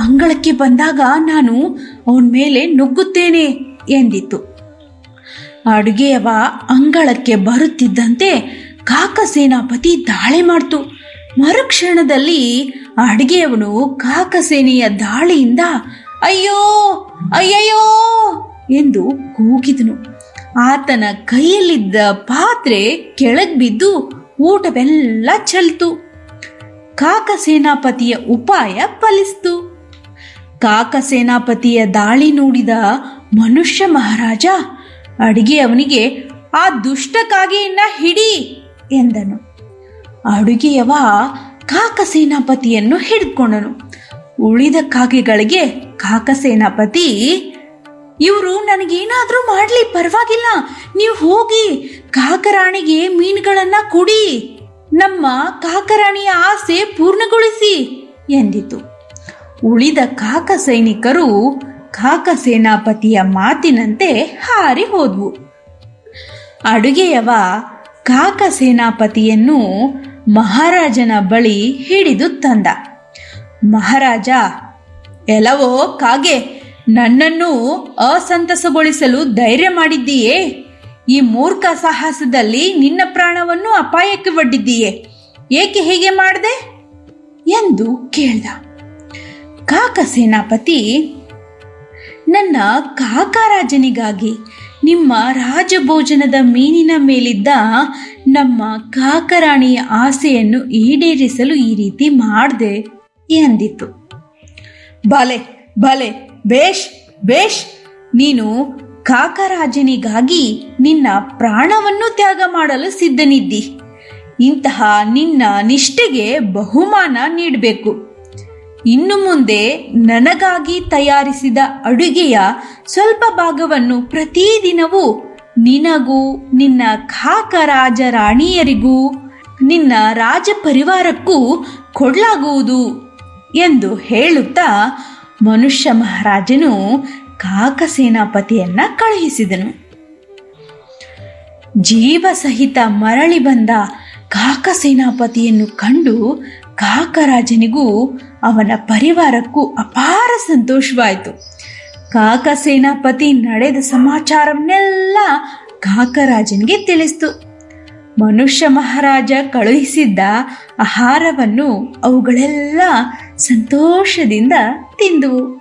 ಅಂಗಳಕ್ಕೆ ಬಂದಾಗ ನಾನು ಅವನ ಮೇಲೆ ನುಗ್ಗುತ್ತೇನೆ ಎಂದಿತು ಅಡುಗೆಯವ ಅಂಗಳಕ್ಕೆ ಬರುತ್ತಿದ್ದಂತೆ ಕಾಕ ಸೇನಾಪತಿ ದಾಳಿ ಮಾಡ್ತು ಮರುಕ್ಷಣದಲ್ಲಿ ಅಡುಗೆಯವನು ಕಾಕಸೇನೆಯ ದಾಳಿಯಿಂದ ಅಯ್ಯೋ ಅಯ್ಯಯ್ಯೋ ಎಂದು ಕೂಗಿದನು ಆತನ ಕೈಯಲ್ಲಿದ್ದ ಪಾತ್ರೆ ಕೆಳಗ್ ಬಿದ್ದು ಊಟವೆಲ್ಲ ಚೆಲ್ತು ಕಾಕ ಸೇನಾಪತಿಯ ಉಪಾಯ ಫಲಿಸ್ತು ಕಾಕ ಸೇನಾಪತಿಯ ದಾಳಿ ನೋಡಿದ ಮನುಷ್ಯ ಮಹಾರಾಜ ಅಡಿಗೆ ಅವನಿಗೆ ಆ ದುಷ್ಟ ಕಾಗೆಯನ್ನ ಹಿಡಿ ಎಂದನು ಅಡುಗೆಯವ ಕಾಕ ಸೇನಾಪತಿಯನ್ನು ಹಿಡ್ಕೊಂಡನು ಉಳಿದ ಕಾಗೆಗಳಿಗೆ ಕಾಕ ಸೇನಾಪತಿ ಇವರು ನನಗೇನಾದ್ರೂ ಮಾಡ್ಲಿ ಪರವಾಗಿಲ್ಲ ನೀವು ಹೋಗಿ ಕಾಕರಾಣಿಗೆ ಮೀನುಗಳನ್ನ ಕೊಡಿ ನಮ್ಮ ಕಾಕರಾಣಿಯ ಆಸೆ ಪೂರ್ಣಗೊಳಿಸಿ ಎಂದಿತು ಉಳಿದ ಕಾಕ ಸೈನಿಕರು ಕಾಕ ಸೇನಾಪತಿಯ ಮಾತಿನಂತೆ ಹಾರಿ ಹೋದ್ವು ಅಡುಗೆಯವ ಕಾಕ ಸೇನಾಪತಿಯನ್ನು ಮಹಾರಾಜನ ಬಳಿ ಹಿಡಿದು ತಂದ ಮಹಾರಾಜ ಎಲ್ಲವೋ ಕಾಗೆ ನನ್ನನ್ನು ಅಸಂತಸಗೊಳಿಸಲು ಧೈರ್ಯ ಮಾಡಿದ್ದೀಯೇ ಈ ಮೂರ್ಖ ಸಾಹಸದಲ್ಲಿ ನಿನ್ನ ಪ್ರಾಣವನ್ನು ಅಪಾಯಕ್ಕೆ ಒಡ್ಡಿದ್ದೀಯೇ ಏಕೆ ಹೀಗೆ ಮಾಡಿದೆ ಎಂದು ಕೇಳ್ದ ಕಾಕ ಸೇನಾಪತಿ ನನ್ನ ಕಾಕರಾಜನಿಗಾಗಿ ನಿಮ್ಮ ರಾಜಭೋಜನದ ಮೀನಿನ ಮೇಲಿದ್ದ ನಮ್ಮ ಕಾಕರಾಣಿಯ ಆಸೆಯನ್ನು ಈಡೇರಿಸಲು ಈ ರೀತಿ ಮಾಡಿದೆ ಎಂದಿತು ಬಲೆ ಬಲೆ ಬೇಷ್ ಬೇಷ್ ನೀನು ಕಾಕರಾಜನಿಗಾಗಿ ನಿನ್ನ ಪ್ರಾಣವನ್ನು ತ್ಯಾಗ ಮಾಡಲು ಸಿದ್ಧನಿದ್ದಿ ಇಂತಹ ನಿನ್ನ ನಿಷ್ಠೆಗೆ ಬಹುಮಾನ ನೀಡಬೇಕು ಇನ್ನು ಮುಂದೆ ನನಗಾಗಿ ತಯಾರಿಸಿದ ಅಡುಗೆಯ ಸ್ವಲ್ಪ ಭಾಗವನ್ನು ಪ್ರತಿದಿನವೂ ನಿನಗೂ ನಿನ್ನ ಖಾಕ ರಾಜ ರಾಣಿಯರಿಗೂ ನಿನ್ನ ರಾಜ ಪರಿವಾರಕ್ಕೂ ಕೊಡಲಾಗುವುದು ಎಂದು ಹೇಳುತ್ತಾ ಮನುಷ್ಯ ಮಹಾರಾಜನು ಕಾಕ ಸೇನಾಪತಿಯನ್ನ ಕಳುಹಿಸಿದನು ಜೀವ ಸಹಿತ ಮರಳಿ ಬಂದ ಕಾಕ ಸೇನಾಪತಿಯನ್ನು ಕಂಡು ಕಾಕರಾಜನಿಗೂ ಅವನ ಪರಿವಾರಕ್ಕೂ ಅಪಾರ ಸಂತೋಷವಾಯಿತು ಕಾಕ ಸೇನಾಪತಿ ನಡೆದ ಸಮಾಚಾರವನ್ನೆಲ್ಲ ಕಾಕರಾಜನಿಗೆ ತಿಳಿಸ್ತು ಮನುಷ್ಯ ಮಹಾರಾಜ ಕಳುಹಿಸಿದ್ದ ಆಹಾರವನ್ನು ಅವುಗಳೆಲ್ಲ ಸಂತೋಷದಿಂದ ತಿಂದುವು